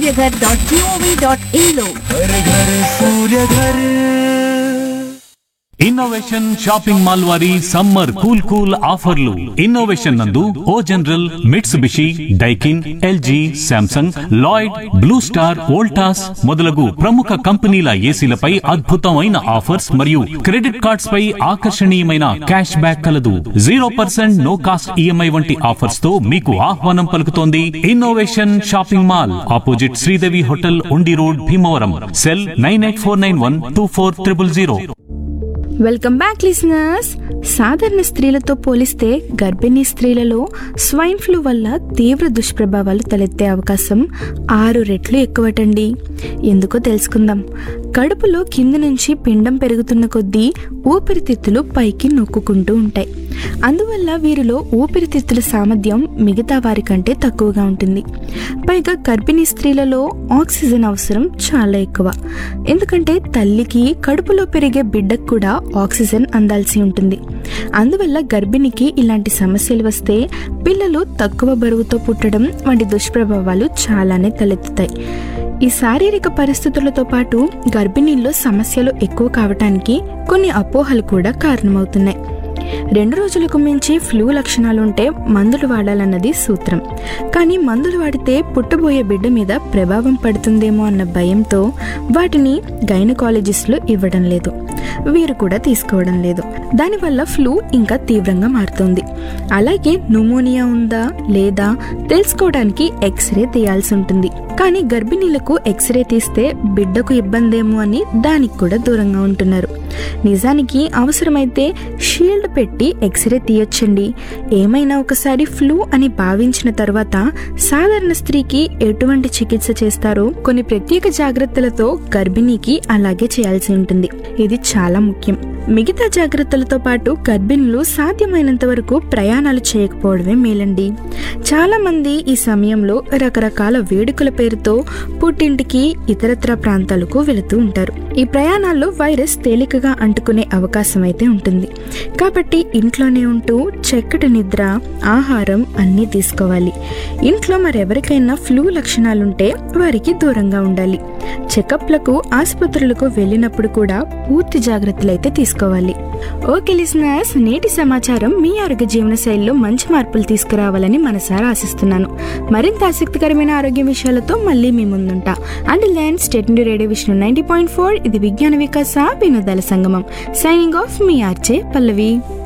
Surya Ghar dot G O V dot in లో घर घर Surya Ghar innovation shopping mall వారి సమ్మర్ కూల్ కూల్ ఆఫర్లు ఇన్నోవేషన్ నందు O General Mitsubishi Daikin LG Samsung Lloyd Blue Star Voltas మొదలగు ప్రముఖ కంపెనీల ఏసీలపై అద్భుతమైన ఆఫర్స్ మరియు క్రెడిట్ కార్డ్స్ పై ఆకర్షణీయమైన క్యాష్ బ్యాక్ కలదు zero percent no cost EMI వంటి ఆఫర్స్ తో మీకు ఆహ్వానం పలుకుతోంది innovation shopping mall opposite Sridevi hotel Undi road Bhimavaram cell nine eight four nine one two four triple zero welcome back listeners సాధారణ స్త్రీలతో పోలిస్తే గర్భిణీ స్త్రీలలో స్వైన్ ఫ్లూ వల్ల తీవ్ర దుష్ప్రభావాలు తలెత్తే అవకాశం ఆరు రెట్లు ఎక్కువటండి ఎందుకో తెలుసుకుందాం కడుపులో కింద నుంచి పిండం పెరుగుతున్న కొద్దీ ఊపిరితిత్తులు పైకి నొక్కుంటూ ఉంటాయి అందువల్ల వీరిలో ఊపిరితిత్తుల సామర్థ్యం మిగతా వారి కంటే తక్కువగా ఉంటుంది పైగా గర్భిణీ స్త్రీలలో ఆక్సిజన్ అవసరం చాలా ఎక్కువ ఎందుకంటే తల్లికి కడుపులో పెరిగే బిడ్డకు కూడా ఆక్సిజన్ అందాల్సి ఉంటుంది అందువల్ల గర్భిణికి ఇలాంటి సమస్యలు వస్తే పిల్లలు తక్కువ బరువుతో పుట్టడం వంటి దుష్ప్రభావాలు చాలానే తలెత్తుతాయి ఈ శారీరక పరిస్థితులతో పాటు గర్భిణీల్లో సమస్యలు ఎక్కువ కావటానికి కొన్ని అపోహలు కూడా కారణమవుతున్నాయి రెండు రోజులకు మించి ఫ్లూ లక్షణాలుంటే మందులు వాడాలన్నది సూత్రం కానీ మందులు వాడితే పుట్టబోయే బిడ్డ మీద ప్రభావం పడుతుందేమో అన్న భయంతో వాటిని గైనకాలజిస్టులు ఇవ్వడం లేదు వీరు కూడా తీసుకోవడం లేదు దానివల్ల ఫ్లూ ఇంకా తీవ్రంగా మారుతుంది అలాగే న్యూమోనియా ఉందా లేదా తెలుసుకోవడానికి ఎక్స్రే తీయాల్సి ఉంటుంది కానీ గర్భిణీలకు ఎక్స్రే తీస్తే బిడ్డకు ఇబ్బందేమో అని దానికి కూడా దూరంగా ఉంటున్నారు నిజానికి అవసరమైతే షీల్డ్ పెట్టి ఎక్స్రే తీయొచ్చండి ఏమైనా ఒకసారి ఫ్లూ అని భావించిన తర్వాత సాధారణ స్త్రీకి ఎటువంటి చికిత్స చేస్తారో కొన్ని ప్రత్యేక జాగ్రత్తలతో గర్భిణీకి అలాగే చేయాల్సి ఉంటుంది ఇది చాలా ముఖ్యం మిగతా జాగ్రత్తలతో పాటు గర్భిణులు సాధ్యమైనంత వరకు ప్రయాణాలు చేయకపోవడమే మేలండి చాలా మంది ఈ సమయంలో రకరకాల వేడుకల పేరుతో పుట్టింటికి ఇతరత్ర ప్రాంతాలకు వెళుతూ ఉంటారు ఈ ప్రయాణాల్లో వైరస్ తేలికగా అంటుకునే అవకాశం అయితే ఉంటుంది కాబట్టి ఇంట్లోనే ఉంటూ చక్కటి నిద్ర ఆహారం అన్నీ తీసుకోవాలి ఇంట్లో మరెవరికైనా ఫ్లూ లక్షణాలుంటే వారికి దూరంగా ఉండాలి చెకప్లకు ఆసుపత్రులకు వెళ్ళినప్పుడు కూడా పూర్తి జాగ్రత్తలు అయితే తీసుకోవాలి ఓకే లిసనర్స్ నేటి సమాచారం మీ ఆరోగ్య జీవన శైలిలో మంచి మార్పులు తీసుకురావాలని మనసారా ఆశిస్తున్నాను మరింత ఆసక్తికరమైన ఆరోగ్య విషయాలతో మళ్ళీ మీ ముందుంటా and land state radio Vishnu ninety point four ఇది విజ్ఞాన వికాస వినోదాల సంగమం సైనింగ్ ఆఫ్ మీ ఆర్చే పల్లవి